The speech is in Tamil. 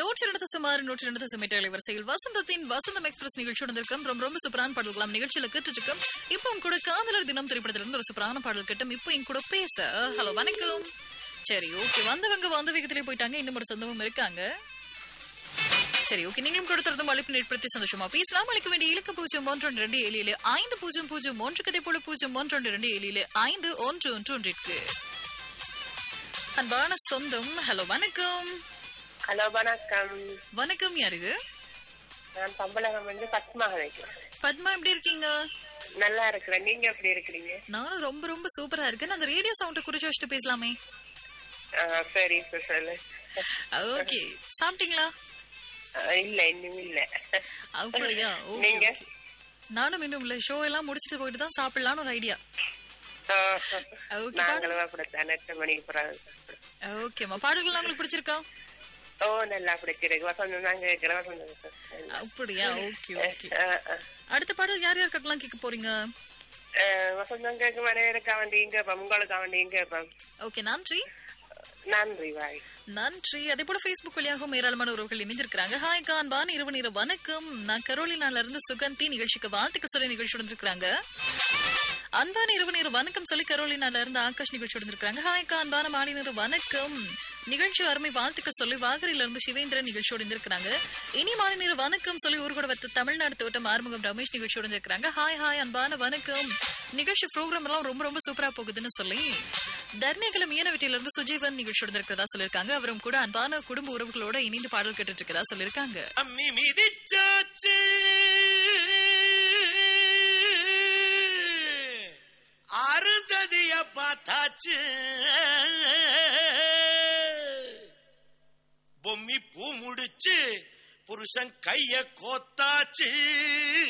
நூற்றி ரெண்டு சுமார் நூற்றி ரெண்டு தசமீட்டர் வரிசையில் வசந்தத்தின் வசந்தம் எக்ஸ்பிரஸ் நிகழ்ச்சி நடந்திருக்கும் ரொம்ப ரொம்ப சூப்பரான பாடல்களாம் நிகழ்ச்சியில கேட்டுட்டு இருக்கோம் இப்போ உங்க கூட காதலர் தினம் திரைப்படத்திலிருந்து ஒரு சூப்பரான பாடல் கேட்டும் இப்போ என் கூட பேச ஹலோ வணக்கம் சரி ஓகே வந்தவங்க வந்த வேகத்திலே போயிட்டாங்க இன்னும் ஒரு சொந்தமும் இருக்காங்க சரி ஓகே நீங்களும் கொடுத்திருந்தும் அழைப்பு ஏற்படுத்தி சந்தோஷமா பேசலாம் அளிக்க வேண்டிய இலக்கு பூஜ்ஜியம் ஒன்று ஒன்று ரெண்டு ஏழிலே ஐந்து பூஜ்ஜியம் பூஜ்ஜியம் ஒன்று கதை போல பூஜ்ஜியம் ஒன்று ஒன்று ரெண்டு ஏழிலே ஐந்து ஒன்று ஒன்று ஒன்றிற்கு அன்பான சொந்தம் ஹலோ வணக்கம் ஹலோ வணக்கம் வணக்கம் யார் இது நான் தம்பலகம் வந்து பத்மா நினைக்கிறேன் பத்மா எப்படி இருக்கீங்க நல்லா இருக்கிறேன் நீங்க எப்படி இருக்கிறீங்க நானும் ரொம்ப ரொம்ப சூப்பரா இருக்கேன் அந்த ரேடியோ சவுண்ட குறிச்சு வச்சுட்டு பேசலாமே ஆ, சரி இப்ப சொல்லு ஓகே சாப்பிட்டீங்களா ஆ, இல்ல இன்னும் இல்ல அப்படியா ஓகே நீங்க நானும் இன்னும் இல்ல ஷோ எல்லாம் முடிச்சிட்டு போயிட்டு தான் சாப்பிடலாம்னு ஒரு ஐடியா ஆ, ஓகே நாங்களும் அப்படித்தான் எட்டு மணிக்கு பிறகு ஓகேம்மா பாடல்கள் உங்களுக்கு பிடிச்சிருக்கா ஓ நல்லா பிடிச்சிருக்கு வசந்தம் தான் கேட்கிறேன் வசந்தம் அப்படியா ஓகே ஓகே ஆ, ஆ. அடுத்த பாடல் யார் யாருக்கெல்லாம் கேட்க போறீங்க ஆ, வசந்தம் கேட்கும் மனைவிற்கா வேண்டியும் கேட்பேன் உங்களுக்கா வேண்டியும் கேட்பேன் ஓகே நன்றி நன்றி வாய் நன்றி அதே போல Facebook வழியாகவும் ஏராளமான உறவுகள் இணைந்திருக்கிறாங்க ஹாய் கான்பான் இரவு நேர வணக்கம் நான் கரோலினால இருந்து சுகந்தி நிகழ்ச்சிக்கு வாழ்த்துக்கள் சொல்லி நிகழ்ச்சி இருந்திருக்காங்க அன்பான இரவு நேர வணக்கம் சொல்லி கரோலினால இருந்து ஆகாஷ் நிகழ்ச்சி இருந்திருக்காங்க ஹாய் கான்பான மாலை நேர வணக்கம் நிகழ்ச்சி அருமை வாழ்த்துக்கள் சொல்லி வாகரில இருந்து சிவேந்திரன் நிகழ்ச்சியோடு இருந்திருக்காங்க இனி மாலை நேர வணக்கம் சொல்லி ஊர்கூட வத்த தமிழ்நாடு தோட்டம் ஆறுமுகம் ரமேஷ் நிகழ்ச்சியோடு இருந்திருக்காங்க ஹாய் ஹாய் அன்பான வணக்கம் நிகழ்ச்சி ப்ரோக்ராம் எல்லாம் ரொம்ப ரொம்ப சூப்பரா போகுதுன்னு சொல்லி தர்ணிகல மீன வீட்டில இருந்து சுஜீவன் நிகழ்ச்சியோட இருக்கிறதா சொல்லிருக்காங்க அவரும் கூட அன்பான குடும்ப உறவுகளோட இணைந்து பாடல் கேட்டுட்டு இருக்கதா சொல்லிருக்காங்க அம்மி மிதிச்சாச்சு அருந்ததிய பார்த்தாச்சு பொம்மி பூ முடிச்சு புருஷன் கைய கோத்தாச்சு